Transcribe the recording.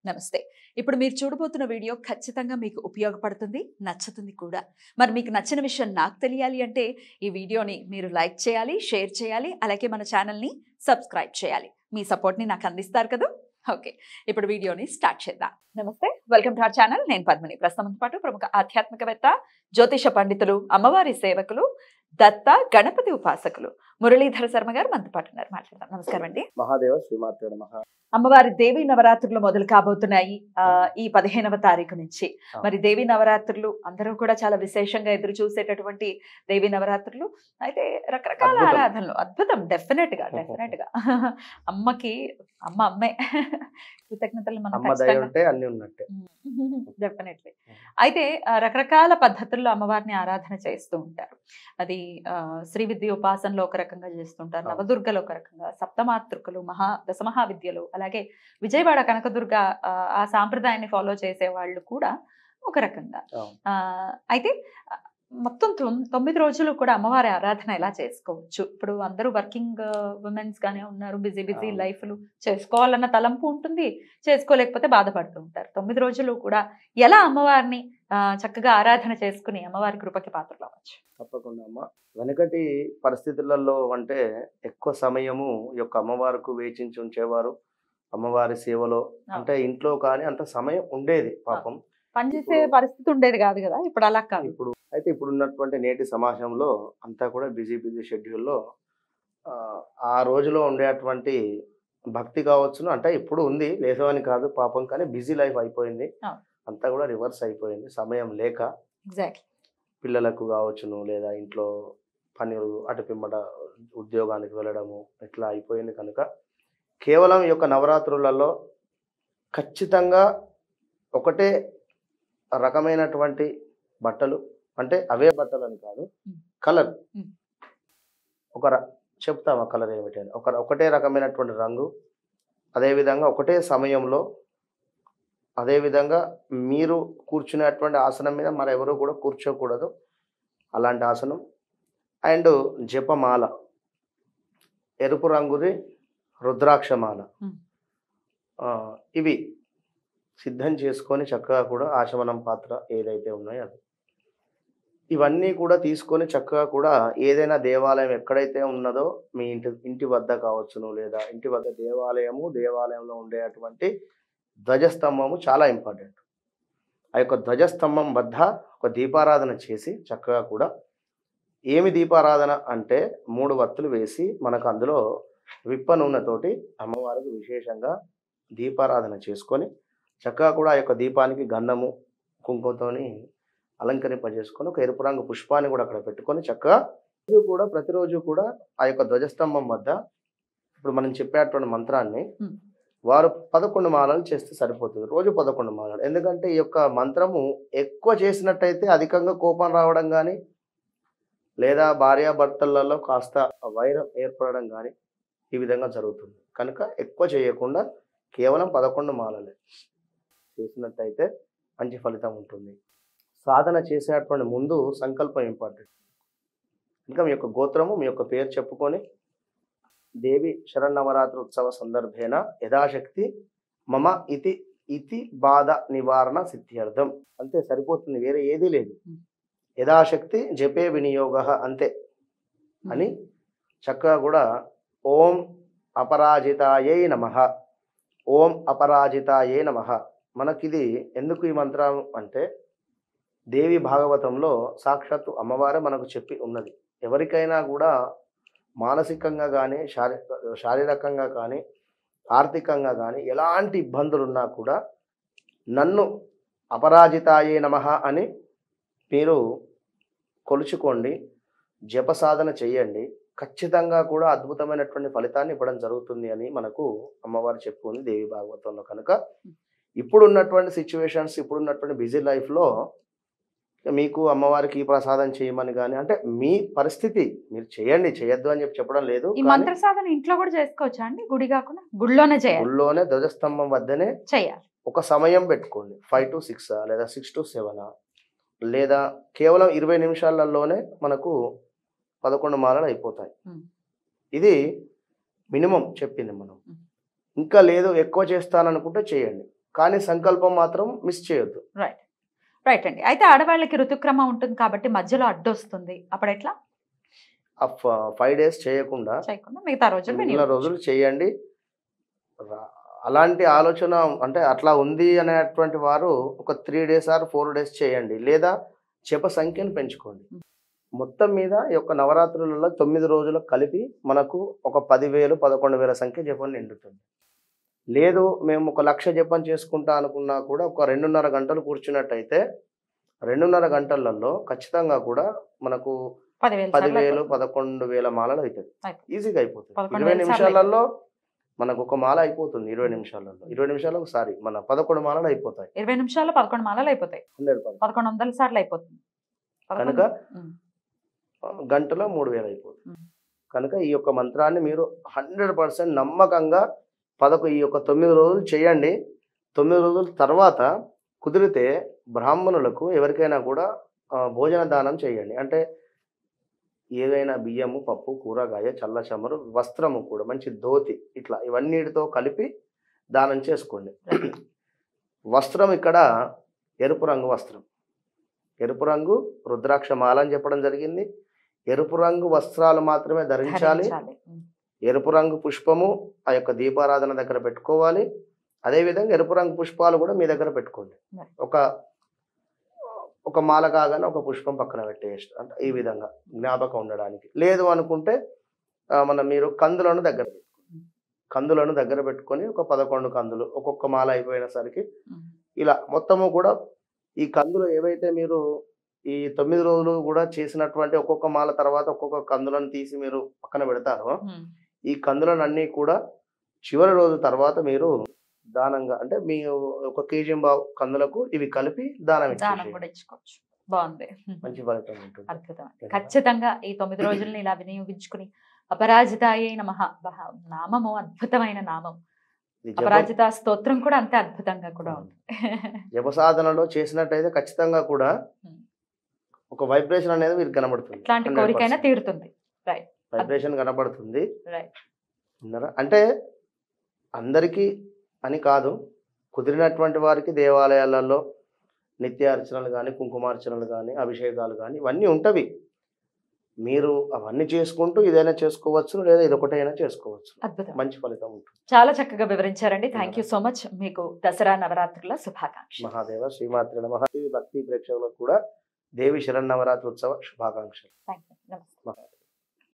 నమస్తే ఇప్పుడు మీరు చూడబోతున్న వీడియో ఖచ్చితంగా మీకు ఉపయోగపడుతుంది నచ్చుతుంది కూడా మరి మీకు నచ్చిన విషయం నాకు తెలియాలి అంటే ఈ వీడియోని మీరు లైక్ చేయాలి షేర్ చేయాలి అలాగే మన ఛానల్ని సబ్స్క్రైబ్ చేయాలి మీ సపోర్ట్ని నాకు అందిస్తారు కదా ఓకే ఇప్పుడు వీడియోని స్టార్ట్ చేద్దాం నమస్తే వెల్కమ్ టు అవర్ ఛానల్ నేను పద్మిని ప్రస్తుతంతో పాటు ప్రముఖ ఆధ్యాత్మికవేత్త జ్యోతిష పండితులు అమ్మవారి సేవకులు దత్త గణపతి ఉపాసకులు మురళీధర శర్మ గారు మనతో పాటు ఉన్నారు మాట్లాడదాం నమస్కారం అండి మహాదేవ శ్రీమాత్రుడు మహా అమ్మవారి దేవి నవరాత్రులు మొదలు కాబోతున్నాయి ఆ, ఈ పదిహేనవ తారీఖు నుంచి ఆ. మరి దేవి నవరాత్రులు అందరూ కూడా చాలా విశేషంగా ఎదురు చూసేటటువంటి దేవి నవరాత్రులు అయితే రకరకాల అద్భుతం. ఆరాధనలు అద్భుతం డెఫినెట్ గా డెఫినెట్ గా అమ్మకి అమ్మ అమ్మే కృతజ్ఞతలు మనం అమ్మ దయ ఉంటే అన్ని ఉన్నట్టే డెఫినెట్లీ అయితే ఆ, రకరకాల పద్ధతుల్లో అమ్మవారిని ఆరాధన చేస్తూ ఉంటారు అది ఆ, శ్రీ విద్య ఉపాసనలో ఒక రకంగా చేస్తుంటారు అవును. నవదుర్గలు ఒక రకంగా సప్తమాతృకలు మహా దశమహావిద్యలు అలాగే విజయవాడ కనకదుర్గ ఆ, ఆ సాంప్రదాయాన్ని ఫాలో చేసే వాళ్ళు కూడా ఒక రకంగా అవును. ఆ, అయితే ఆ, మొత్తం తొమ్- తొమ్మిది రోజులు కూడా అమ్మవారి ఆరాధన ఎలా చేసుకోవచ్చు ఇప్పుడు అందరూ వర్కింగ్ ఉమెన్స్ గానే ఉన్నారు బిజీ బిజీ అవును. లైఫ్లు చేసుకోవాలన్న తలంపు ఉంటుంది చేసుకోలేకపోతే బాధపడుతూ ఉంటారు తొమ్మిది రోజులు కూడా ఎలా అమ్మవారిని ఆ, చక్కగా ఆరాధన చేసుకుని అమ్మవారి కృపకి పాత్రలు అవ్వచ్చు తప్పకుండా అమ్మ వెనకటి పరిస్థితులలో అంటే ఎక్కువ సమయము ఈ యొక్క అమ్మవారికి వేచించి ఉంచేవారు అమ్మవారి సేవలో అంటే ఇంట్లో కానీ అంత సమయం ఉండేది పాపం పనిచేసే ఇప్పుడు- పరిస్థితి ఉండేది కాదు కదా ఇప్పుడు అలా కాదు ఇప్పుడు అయితే ఇప్పుడు ఉన్నటువంటి నేటి సమాజంలో అంతా కూడా బిజీ బిజీ షెడ్యూల్లో ఆ, ఆ రోజులో ఉండేటువంటి భక్తి కావచ్చును అంటే ఇప్పుడు ఉంది లేసవని కాదు పాపం కానీ బిజీ లైఫ్ అయిపోయింది అవును. అంతా కూడా రివర్స్ అయిపోయింది సమయం లేక ఎగ్జాక్ట్లీ పిల్లలకు కావచ్చును లేదా ఇంట్లో పనులు అటు పిమ్మట ఉద్యోగానికి వెళ్ళడము ఇట్లా అయిపోయింది కనుక కేవలం ఈ యొక్క నవరాత్రులలో ఖచ్చితంగా ఒకటే రకమైనటువంటి బట్టలు అంటే అవే బట్టలు అని కాదు Hmm. Colour Hmm. ఒక ర- చెప్తాం ఆ కలర్ ఏమిటి అని ఒక ఒకటే రకమైనటువంటి రంగు అదేవిధంగా ఒకటే సమయంలో అదేవిధంగా మీరు కూర్చునేటువంటి ఆసనం మీద మరెవరూ కూడా కూర్చోకూడదు అలాంటి ఆసనం అండ్ జపమాల ఎరుపు రంగుది రుద్రాక్షమాల Hmm. ఆ, ఇవి సిద్ధం చేసుకొని చక్కగా కూడా ఆశమనం పాత్ర ఏదైతే ఉన్నాయో అది ఇవన్నీ కూడా తీసుకొని చక్కగా కూడా ఏదైనా దేవాలయం ఎక్కడైతే ఉన్నదో మీ ఇంటి ఇంటి వద్ద కావచ్చును లేదా ఇంటి వద్ద దేవాలయము దేవాలయంలో ఉండేటువంటి ధ్వజస్తంభము చాలా ఇంపార్టెంట్ ఆ యొక్క ధ్వజస్తంభం వద్ద ఒక దీపారాధన చేసి చక్కగా కూడా ఏమి దీపారాధన అంటే మూడు వత్తులు వేసి మనకు అందులో విప్ప నూనెతోటి అమ్మవారికి విశేషంగా దీపారాధన చేసుకొని చక్కగా కూడా ఆ యొక్క దీపానికి గంధము కుంకుమతోని అలంకరింపజేసుకొని ఒక ఎరుపు రంగు పుష్పాన్ని కూడా అక్కడ పెట్టుకొని చక్కగా రోజు కూడా ప్రతిరోజు కూడా ఆ యొక్క ధ్వజస్తంభం వద్ద ఇప్పుడు మనం చెప్పేటువంటి మంత్రాన్ని Hmm. వారు పదకొండు మాలలు చేస్తే సరిపోతుంది రోజు పదకొండు మాలలు ఎందుకంటే ఈ యొక్క మంత్రము ఎక్కువ చేసినట్టయితే అధికంగా కోపం రావడం కానీ లేదా భార్యాభర్తలలో కాస్త వైరం ఏర్పడడం కానీ ఈ విధంగా జరుగుతుంది కనుక ఎక్కువ చేయకుండా కేవలం పదకొండు మాలలే చేసినట్టయితే మంచి ఫలితం ఉంటుంది సాధన చేసేటువంటి ముందు సంకల్పం ఇంపార్టెంట్ ఇంకా మీ యొక్క గోత్రము మీ యొక్క పేరు చెప్పుకొని దేవి శరన్నవరాత్రి ఉత్సవ సందర్భేన యథాశక్తి మమ ఇతి ఇతి బాధ నివారణ సిద్ధ్యర్థం అంతే సరిపోతుంది వేరే ఏదీ లేదు Hmm. యథాశక్తి జపే వినియోగ అంతే అని చక్కగా కూడా ఓం అపరాజితాయై నమ ఓం అపరాజితాయే నమ మనకిది ఎందుకు ఈ మంత్రం అంటే దేవి భాగవతంలో సాక్షాత్తు అమ్మవారే మనకు చెప్పి ఉన్నది ఎవరికైనా కూడా మానసికంగా కానీ శారీ శారీరకంగా కానీ ఆర్థికంగా కానీ ఎలాంటి ఇబ్బందులు ఉన్నా కూడా నన్ను అపరాజితాయే నమ అని మీరు కొలుచుకోండి జప సాధన చేయండి ఖచ్చితంగా కూడా అద్భుతమైనటువంటి ఫలితాన్ని ఇవ్వడం జరుగుతుంది అని మనకు అమ్మవారు చెప్పుకుంది దేవి భాగవతంలో కనుక ఇప్పుడు ఉన్నటువంటి సిచ్యువేషన్స్ ఇప్పుడు ఉన్నటువంటి బిజీ లైఫ్లో మీకు అమ్మవారికి ఈ ప్రసాదం చేయమని కానీ అంటే మీ పరిస్థితి మీరు చేయండి చేయొద్దు అని చెప్పి చెప్పడం లేదు ఈ కానీ మంత్ర సాధన ఇంట్లో కూడా చేసుకోవచ్చా అండి గుడి కాకుండా గుడిలోనే చేయాలి గుళ్ళోనే ధ్వజస్తంభం వద్దనే చేయాలి ఒక సమయం పెట్టుకోండి ఫైవ్ టు సిక్స్ లేదా సిక్స్ టు సెవెన్ లేదా కేవలం ఇరవై నిమిషాలలోనే మనకు పదకొండు మాలలు అయిపోతాయి Hmm. ఇది మినిమం చెప్పింది మనం Hmm. ఇంకా లేదు ఎక్కువ చేస్తాననుకుంటే చేయండి అవును కానీ సంకల్పం మాత్రం మిస్ చేయొద్దు రైట్ రైట్ అండి అయితే ఆడవాళ్ళకి ఋతుక్రమం ఉంటుంది కాబట్టి మధ్యలో అడ్డు వస్తుంది అప్పుడు ఎట్లా ఆ ఫైవ్ డేస్ చేయకుండా చేయకుండా మిగతా రోజులు మిగిలిన వినియోగించు. రోజులు చేయండి రా- అలాంటి ఆలోచన అంటే అట్లా ఉంది అనేటువంటి వారు ఒక three days or four days చేయండి లేదా జప సంఖ్యను పెంచుకోండి మొత్తం మీద ఈ యొక్క నవరాత్రులలో తొమ్మిది రోజులు కలిపి మనకు ఒక పదివేలు పదకొండు వేల సంఖ్య జపం నిండుతుంది లేదు మేము ఒక లక్ష జపం చేసుకుంటా అనుకున్నా కూడా ఒక రెండున్నర గంటలు కూర్చున్నట్టయితే రెండున్నర గంటలలో ఖచ్చితంగా కూడా మనకు పదివేలు సార్లు పదివేలు అయిపోతుంది. పదకొండు వేల మాలలు అవుతుంది అయిపోతుంది. ఈజీగా అయిపోతుంది పదకొండు ఇరవై వేల సార్లు నిమిషాలలో మనకు ఒక మాల అయిపోతుంది ఇరవై నిమిషాలలో ఇరవై నిమిషాలకు సారీ మన పదకొండు మాలలు అయిపోతాయి ఇరవై నిమిషాల్లో పదకొండు మాలలు అయిపోతాయి హండ్రెడ్ పదకొండు వందల సార్లు అయిపోతుంది కనుక ఉమ్. గంటలో మూడు వేలు అయిపోతుంది మ్మ్. కనుక ఈ యొక్క మంత్రాన్ని మీరు హండ్రెడ్ పర్సెంట్ నమ్మకంగా పదకొ ఈ యొక్క తొమ్మిది రోజులు చేయండి తొమ్మిది రోజుల తర్వాత కుదిరితే బ్రాహ్మణులకు ఎవరికైనా కూడా ఆ, భోజన దానం చేయండి అంటే ఏదైనా బియ్యము పప్పు కూరగాయ చల్ల చమరు వస్త్రము కూడా మంచి ధోతి ఇట్లా ఇవన్నిటితో కలిపి దానం చేసుకోండి వస్త్రం ఇక్కడ ఎరుపు రంగు వస్త్రం ఎరుపు రంగు రుద్రాక్ష మాల అని చెప్పడం జరిగింది ఎరుపు రంగు వస్త్రాలు మాత్రమే ధరించాలి ధరించాలి. ఉమ్. ఎరుపు రంగు పుష్పము ఆ యొక్క దీపారాధన దగ్గర పెట్టుకోవాలి అదేవిధంగా ఎరుపు రంగు పుష్పాలు కూడా మీ దగ్గర పెట్టుకోండి Right. ఒక ఒక మాల కాగానే ఒక పుష్పం పక్కన పెట్టేసి అంటే ఈ విధంగా జ్ఞాపకం ఉండడానికి లేదు అనుకుంటే ఆ, మన మీరు కందులను దగ్గర పెట్టుకోండి కందులను దగ్గర పెట్టుకొని ఒక పదకొండు కందులు ఒక్కొక్క మాల అయిపోయినసరికి ఉమ్. ఇలా మొత్తము కూడా ఈ కందులు ఏవైతే మీరు ఈ తొమ్మిది రోజులు కూడా చేసినటువంటి ఒక్కొక్క మాల తర్వాత ఒక్కొక్క కందులను తీసి మీరు పక్కన పెడతారో ఉమ్. ఈ కందులను అన్నీ కూడా చివరి రోజు తర్వాత మీరు దానంగా అంటే మీ ఒక కేజీ బావు కందులకు ఇవి కలిపి దానం దానం ఇచ్చేసి కూడా ఇచ్చుకోవచ్చు బాగుంది ఉమ్. మంచి ఫలితం ఉంటుంది అద్భుతం ఖచ్చితంగా ఈ తొమ్మిది రోజుల్ని ఇలా వినియోగించుకుని అపరాజితాయే నమః బహ నామము అద్భుతమైన నామం ఈ జప అపరాజిత స్తోత్రం కూడా అంతే అద్భుతంగా కూడా ఉంది జప సాధనలో చేసినట్టయితే ఖచ్చితంగా కూడా Hmm. ఒక వైబ్రేషన్ అనేది మీకు కనబడుతుంది ఎట్లాంటి కోరికైనా తీరుతుంది వైబ్రేషన్ కనబడుతుంది రైట్ విన్నారా అంటే అందరికీ అని కాదు కుదిరినటువంటి వారికి దేవాలయాలలో నిత్యార్చనలు కానీ కుంకుమార్చనలు కానీ అభిషేకాలు కానీ ఇవన్నీ ఉంటవి మీరు అవన్నీ చేసుకుంటూ ఇదైనా చేసుకోవచ్చు లేదా ఇదొకటైనా చేసుకోవచ్చు అద్భుతం మంచి ఫలితం ఉంటుంది చాలా చక్కగా వివరించారండి థ్యాంక్ యూ సో మచ్ మీకు దసరా నవరాత్రుల శుభాకాంక్షలు మహాదేవ శ్రీమాత్రి నమ భక్తి ప్రేక్షకులకు కూడా దేవి శరణ్ నవరాత్రి ఉత్సవ శుభాకాంక్షలు థ్యాంక్ యూ నమస్తే మహాదేవ